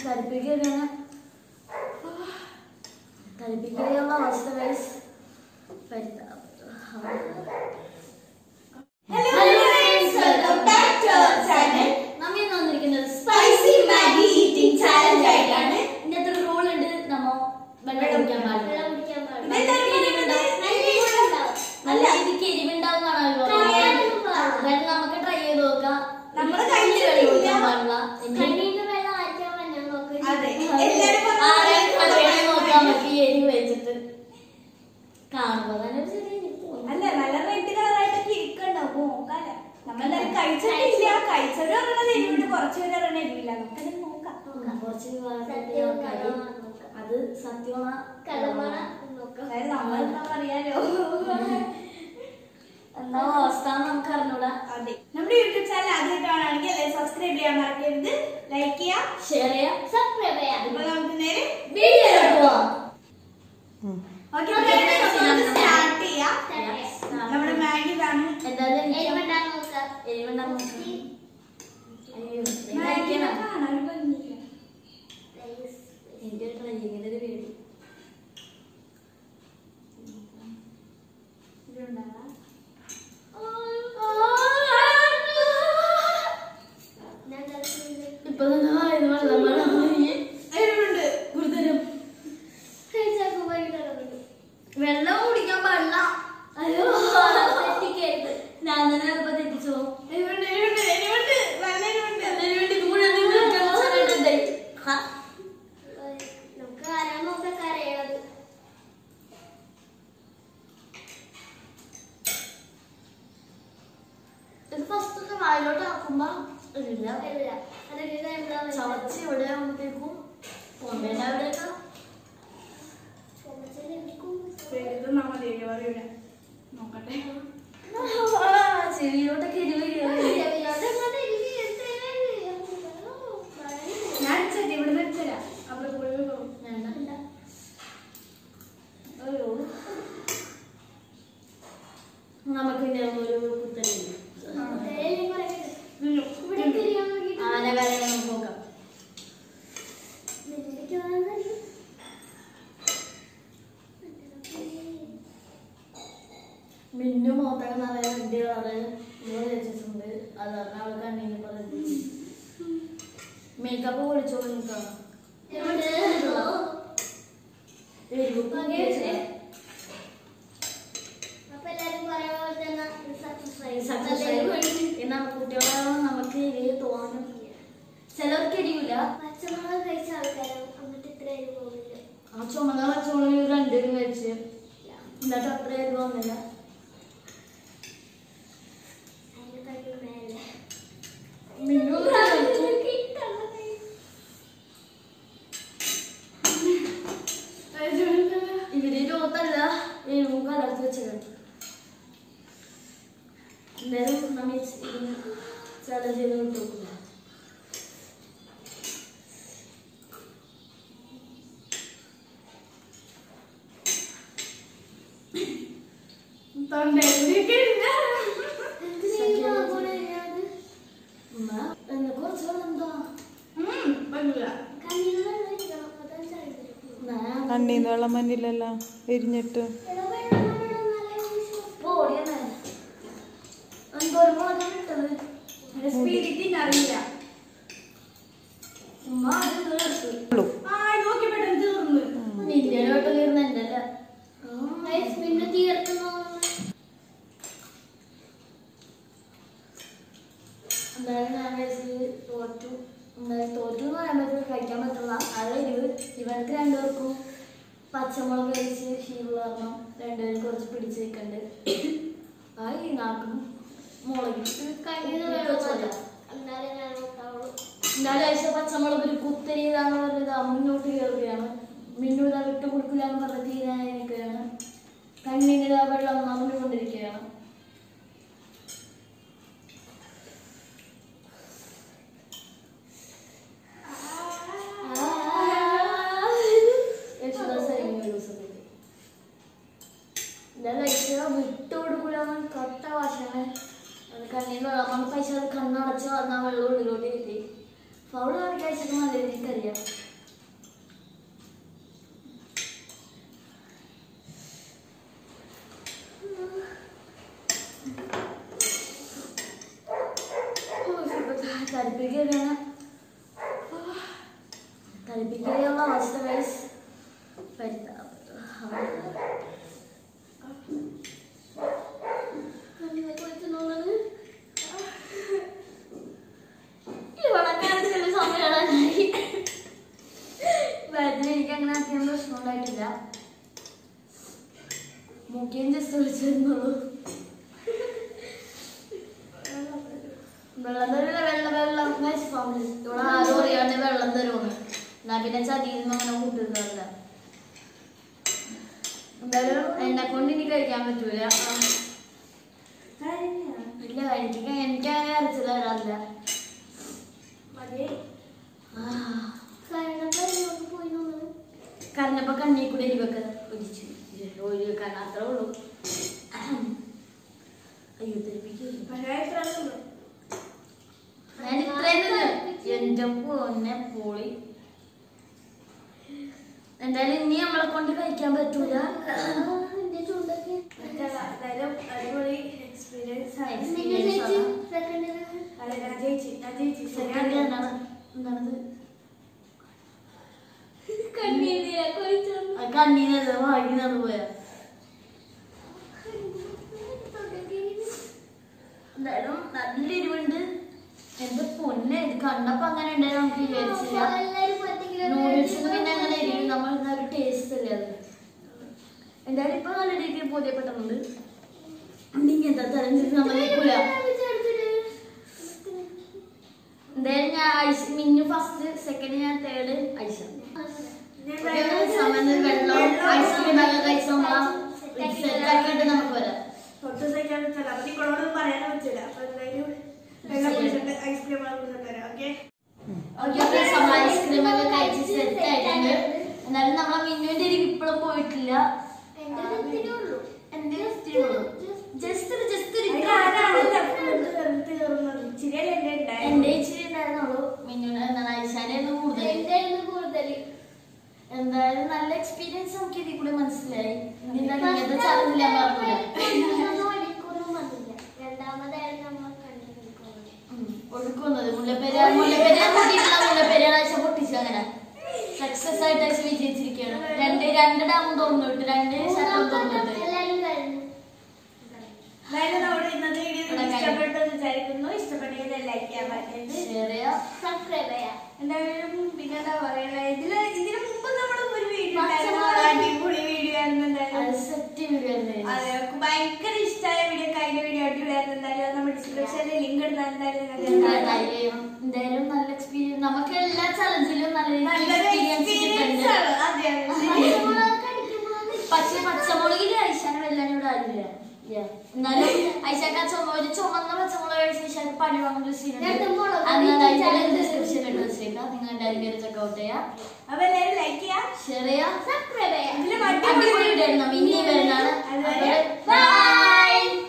കരിപ്പിക്കുകയാണ് കരിപ്പിക്കുകയുള്ള അവസ്ഥ ഗൈസ് നമ്മ ഇന്ന് വന്നിരിക്കുന്നത് Spicy Maggi eating challenge ആയിട്ടാണ്. ഇന്നത്തെ ഒരു റൂൾ ഉണ്ട് നമ്മ വെള്ളം കുടിക്കാൻ പാടില്ല ഇതെന്താ എരിവുണ്ടാവും? നല്ല രീതിക്ക് എരിവുണ്ടാവുന്നതാണല്ലോ കഴിയാനൊന്നും പാടില്ല. വെള്ളം നമുക്ക് ട്രൈ ചെയ്ത് നോക്കാം നമ്മള് കയ്യിൽ വെള്ളം കുടിക്കാൻ കഴിച്ചിട്ടില്ല. പാടില്ല അതെ എല്ലാരും ആരെ കറിയാണ് പറഞ്ഞു. നോക്കാം നമുക്ക് ഈ എരിവ് വെച്ചിട്ട് കാണുമ്പോ തന്നെ ഒരു ചെറിയ എരിവ് തോന്നും. അല്ല നല്ല റെഡ് കളറായിട്ടൊക്കെ ഇരിക്കണ്ടാവും നോക്കാലോ നമ്മളെല്ലാരും കഴിച്ചിട്ടില്ല കഴിച്ചവര് പറയണത് എരിവുണ്ട് കുറച്ച് പേര് പറയണ എരിവില്ല നമുക്കത് നോക്കാം നോക്കാം, കുറച്ച് വിവാദത്തിന്റെ സത്യവും ആൾക്കാര് കളവുമാണ് നോക്കാം. അത് സത്യമാണ് അതായത് നമ്മളെന്താ പറയാലോ എന്താ അവസ്ഥ നമുക്ക് അറിഞ്ഞൂടാ അതെ നമ്മുടെ യൂട്യൂബ് ചാനൽ ആദ്യമായിട്ടാണെങ്കിൽ എല്ലാവരും സബ്സ്ക്രൈബ് ചെയ്യാൻ മറക്കരുത് ലൈക്ക് ചെയ്യാം ഷെയർ ചെയ്യാം അപ്പൊ നമുക്ക് നേരെ വീഡിയോയിലോട്ട് പോവാം ഓക്കെ Okay, നമുക്ക് സ്റ്റാർട്ട് ചെയ്യാം Yes. നമ്മുടെ മാഗി ഇതാണ് എന്തായാലും എനിക്ക് എരിവുണ്ടാവും നോക്കാം. അയ്യോ മാഗി ഇതായിരിക്കണം. കാണാൻ ഒരു ഭംഗിയില്ല. എന്റെ ട്രെയിനിങ്ങിന്റെ ഒരു പേടി ഇതുണ്ടാകാം. ഇപ്പൊ തന്നെ വായന വെള്ളം വെള്ളം കുടിഞ്ഞ് എരിവുണ്ട്. ഗുരുതരം വെള്ളം കുടിക്കാൻ പാടില്ല അയ്യോ തെറ്റിക്കരുത് ഞാൻ തന്നെ ചിലപ്പോ തെറ്റിച്ചോ എരിവുണ്ട്, എരിവുണ്ട്, എരിവുണ്ട്. നല്ല എരിവുണ്ട്. അതിനു വേണ്ടി കൂടെ നിങ്ങൾ ടെൻഷനായിട്ടുണ്ടായി. ഹാ. നമുക്ക് ആരാ നോക്കാൻ കരയണത് ഇത് ഫസ്റ്റ് ഒക്കെ വായിലോട്ട് ആക്കുമ്പോ ഇല്ല ഇല്ല അതൊക്കെ എന്താ ചവച്ച് ഇവിടെ ആകുമ്പോഴത്തേക്കും തൊണ്ടയുടെ അവിടെയൊക്കെ എഴുതുന്നാ മതി, എരിവ് അറിയില്ല. നോക്കട്ടെ ചെവിയിലോട്ടൊക്കെ എരിവ് കയറി. ഞാൻ ചെടി ഇവിടെ നിർത്തരാം അപ്പൊ ഇവിടെ പോകും വേണ്ട. അയ്യോ. നമുക്ക് ഇനി ഒരു കുത്തലില്ല ആന കരയണം നമുക്ക് നോക്കാം മിന്നു മോത്തൊക്കെ നിറയെ വണ്ടി കളറ് ഇവിടെ വെച്ചിട്ടുണ്ട് അത് കാരണം അവൾ കണ്ണീന് പറഞ്ഞു മേക്കപ്പ് പൊളിച്ചോണ്ട് നിൽക്കണം എരിവ് അപ്പൊ എല്ലാരും പറയുന്ന പോലെ തന്നെ സക്സസ് സക്സസ് ആയി എന്നാ കുട്ടികളാണോ നമുക്ക് എരിവ് തോന്നും ചിലർക്ക് എരിവില്ല പച്ചമുളക് കഴിച്ച ആൾക്കാരും എന്നിട്ട് ഇത്ര എരിവ് പോകുന്നില്ല ആ ചുമന്ന പച്ചമുളക് രണ്ടുപേരും കഴിച്ച് എന്നിട്ട് അത്ര എരിവ് വന്നില്ല അതിന് കഴിവ് മേലെ മിന്നു കഴിച്ചു. ഇവര് ഇരുപത്തല്ല എരിവും കലർത്തി വെച്ചത് എന്തായാലും നമ്മ ചലഞ്ച് ചെയ്ത് വിട്ടോക്കില്ല തൊണ്ടയിലേക്ക് ഇല്ല. ഉമ്മ എന്നെ കുറച്ച് വെള്ളം എന്താ ഉം, പറ്റില്ല. ഞാൻ കണ്ണീന്ന് വെള്ളം വന്നില്ലല്ലോ എരിഞ്ഞിട്ട് ഓടിയാണ് എന്തോരം മുളകാണ് ഇട്ടത് അതിന്റെ സ്പീഡിൽ തിന്നറിയില്ല ഉമ്മ അത് ഇത് എടുത്തു ഉള്ളൂ. ആ നോക്കി പെട്ടെന്ന് തീർന്നു നിന്റെ കേട്ട് തീർന്ന എന്റെ അല്ല പിന്നെ തീർക്കുന്നു എന്തായാലും ഞാൻ വിചാരിച്ചത് തോറ്റു എന്തായാലും തോറ്റു എന്ന് പറയാൻ പറ്റില്ല കഴിക്കാൻ പറ്റില്ല അത് എരിവ് ഇവർക്ക് രണ്ടുപേർക്കും പച്ചമുളക് കഴിച്ച് ശീലുള്ള കാരണം രണ്ടുപേരും കുറച്ച് പിടിച്ച് വെക്കണ്ട് ആ ഈ നാക്കും മുളകിട്ട് കണ്ണിന് ഉപ്പിട്ട് വെള്ളം വെച്ചോളാം. വരും. എന്നാലേ ഞാൻ നോക്കാവുള്ളൂ എന്നാലും കഴിച്ച പച്ചമുളക് ഒരു കുത്തരിയതാന്ന് പറഞ്ഞത് ആ മുന്നോട്ട് കയറുകയാണ് മിന്നു ഇതാ വിട്ടു കൊടുക്കില്ല എന്ന് പറഞ്ഞ് തീരാനിരിക്കുകയാണ് കണ്ണിന് ആ വെള്ളം നടന്നുകൊണ്ടിരിക്കുകയാണ് യേശുദാസ് ആയിരുന്നു ഒരു ദിവസത്തേക്ക്. ഞാൻ കഴിച്ച വിട്ടുകൊടുക്കൂലെന്ന് കട്ട ഭാഷയാണ് അത് കണ്ണീന്ന് വെള്ളം വന്ന് പൈസ അത് കണ്ണടച്ച് വന്നാൽ വെള്ളം ഉള്ളിലോട്ട് എത്തി ഫൗൾ കാണിക്കാൻ കഴിച്ചിട്ട് നല്ല രീതിക്ക് അറിയാം തലപ്പിക്കുകയാണ് തലപ്പിക്കുകയുള്ള അവസ്ഥ വയസ്സ് എനിക്ക് അങ്ങനെ അധികം പ്രശ്നം ഉണ്ടായിട്ടില്ല മുഖ്യം ജസ്റ്റ് വിളിച്ചിരുന്നുള്ളൂ വെള്ളം തരില്ല വെള്ളം വെള്ളം ഫാമിലി ഇവിടെ ആരും അറിയാണ്ട് വെള്ളം തരുമെന്ന് എന്നാ പിന്നെ ചതിയിൽ നിന്ന് അങ്ങനെ കൂട്ടുന്നതല്ല എന്തായാലും എന്നെ കൊണ്ട് ഇനി കഴിക്കാൻ പറ്റൂല ഇല്ല എനിക്ക് എനിക്ക് അങ്ങനെ അരച്ചില്ല വരാറില്ല ആ. കരഞ്ഞപ്പോ കണ്ണി കൂടെ എരിവൊക്കെ ഒലിച്ചു ഒരു കണ്ണ അത്രേ ഉള്ളൂ അയ്യോ തെരിപ്പിക്കില്ല ഞാൻ ഇത്രയും എന്റെ പൊന്നെ പോളി എന്തായാലും ഇനി നമ്മളെ കൊണ്ട് കഴിക്കാൻ പറ്റൂല എന്തായാലും അടിപൊളി എക്സ്പീരിയൻസ് ആണ് Experience അതെ ഞാൻ ജയിച്ചു ഞാൻ ജയിച്ചു Second ശരിയാണ് എന്താണ് എന്താണത് കണ്ണീര് ആ കണ്ണീനല്ല വാങ്ങിനാണ് പോയാ എന്തായാലും നല്ല എരിവുണ്ട് എന്റെ പൊന്നെ ഇത് കണ്ടപ്പോ അങ്ങനെ ഉണ്ടായി നമുക്ക് വിചാരിച്ചില്ല നൂഡിൽസിന് പിന്നെ അങ്ങനെ എരിവ് നമ്മൾ ഇന്ന ഒരു ടേസ്റ്റ് അല്ലേ അത് എന്തായാലും ഇപ്പൊ നല്ല രീതിയിൽ ബോധ്യപ്പെട്ടിട്ടുണ്ട് ഇങ്ങനത്തെ തരം ചെയ്ത് നമ്മൾ നിൽക്കൂല എന്തായാലും ഞാൻ ഐസ് മിന്നു ഫസ്റ്റ് സെക്കൻഡ് ഞാൻ തേർഡ് ഐഷ സമയം വെള്ളം ഐസ്ക്രീം ഒക്കെ കഴിച്ച് നമ്മളെ സെറ്റ് ആക്കിയിട്ട് നമുക്ക് വരാം തൊട്ട് സഹിക്കാൻ പറ്റില്ല അപ്പൊ നിങ്ങളോട് പറയാൻ പറ്റില്ല അപ്പൊ എന്തായാലും വെള്ളം കുടിച്ചിട്ട് ഐസ്ക്രീം കുടിച്ചിട്ട് വരാം ഓക്കെ ഓക്കെ നമ്മൾ ഐസ്ക്രീം ഒക്കെ കഴിച്ച് സെറ്റ് ആയിട്ടുണ്ട് എന്നാലും നമ്മളെ മിന്നുവിന്റെ ഒരു ഇപ്പോഴും പോയിട്ടില്ല എന്റെ ജസ്റ്റ് ഒരു ജസ്റ്റ് ഒരു ചിരിയല്ലേ എന്റെ ഉണ്ടായത് എന്റെ ഇച്ചിരി ഉണ്ടായിരുന്നുള്ളൂ മിന്നുവിന് എന്താണ് ഐശാനായിരുന്നു കൂടുതൽ എന്തായാലും നല്ല എക്സ്പീരിയൻസ് നമുക്ക് ഇതിൽ കൂടെ മനസ്സിലായി ഇനി എന്തായാലും ഇങ്ങനത്തെ ചലഞ്ച് ഞാൻ പറഞ്ഞില്ല ഒഴുക്കുന്നത് മുല്ലപ്പെരിയാർ മുല്ലപ്പെരിയാർ പൊട്ടിയിട്ടില്ല മുല്ലപ്പെരിയാർ ആഴ്ച പൊട്ടിച്ചു അങ്ങനെ സക്സസ് ആയിട്ട് ആഴ്ച വിജയിച്ചിരിക്കുകയാണ് രണ്ട് രണ്ട് ഡാമും തുറന്നിട്ട് രണ്ട് ഷട്ടറും തുറന്നിട്ട് അതായത് നമ്മുടെ ഇന്നത്തെ വീഡിയോ നിങ്ങൾക്ക് ഇഷ്ടപ്പെട്ടെന്ന് വിചാരിക്കുന്നു ഇഷ്ടപ്പെട്ടെങ്കിൽ ലൈക്ക് ചെയ്യാൻ പറ്റുന്നത് ഷെയർ ചെയ്യാം എന്തായാലും പിന്നെ എന്താ പറയുക ഇതില് ഇതിന് മുമ്പ് നമ്മൾ ഒരു വീഡിയോ ഉണ്ടായിരുന്നു അത് അടിപൊളി വീഡിയോ ആയിരുന്നു എന്തായാലും അത് സെറ്റ് വീഡിയോ അതെ നമുക്ക് ഭയങ്കര ഇഷ്ടമായ വീഡിയോ കഴിഞ്ഞ വീഡിയോ അടിപൊളിയായിരുന്നു എന്തായാലും അത് നമ്മുടെ ഡിസ്ക്രിപ്ഷനിൽ ലിങ്ക് ഇടുന്ന എന്തായാലും നിങ്ങൾക്ക് കാണാം. എന്തായാലും നല്ല എക്സ്പീരിയൻസ് നമുക്ക് എല്ലാ ചലഞ്ചിലും നല്ല നല്ലൊരു എക്സ്പീരിയൻസ് എക്സ്പീരിയൻസ് കിട്ടുന്നുണ്ട് ആണ് അതെ അതെ പക്ഷെ പച്ചമുളകില് ഐശാന വെല്ലാൻ ഇവിടെ ആരില്ല Yeah. എന്നാലും ഐശാക്ക ചുമ ഒരു ചുമന്ന പച്ചമുളക് കഴിച്ച ശേഷം പണി വാങ്ങുന്ന സീനുണ്ട് രണ്ട് മുളക് അന്ന് ഡിസ്ക്രിപ്ഷനിൽ ഇട്ട് വെച്ചേക്കാം നിങ്ങൾ എല്ലാവരും കയറി ചെക്കൗട്ട് ചെയ്യാം അപ്പൊ എല്ലാവരും ലൈക്ക് ചെയ്യാം ഷെയർ ചെയ്യാം ഇതിലും അടിപൊളി അടിപൊളി വീഡിയോ ആയിരുന്നു ഇനി വരുന്നതാണ് അതുവരെ ബൈ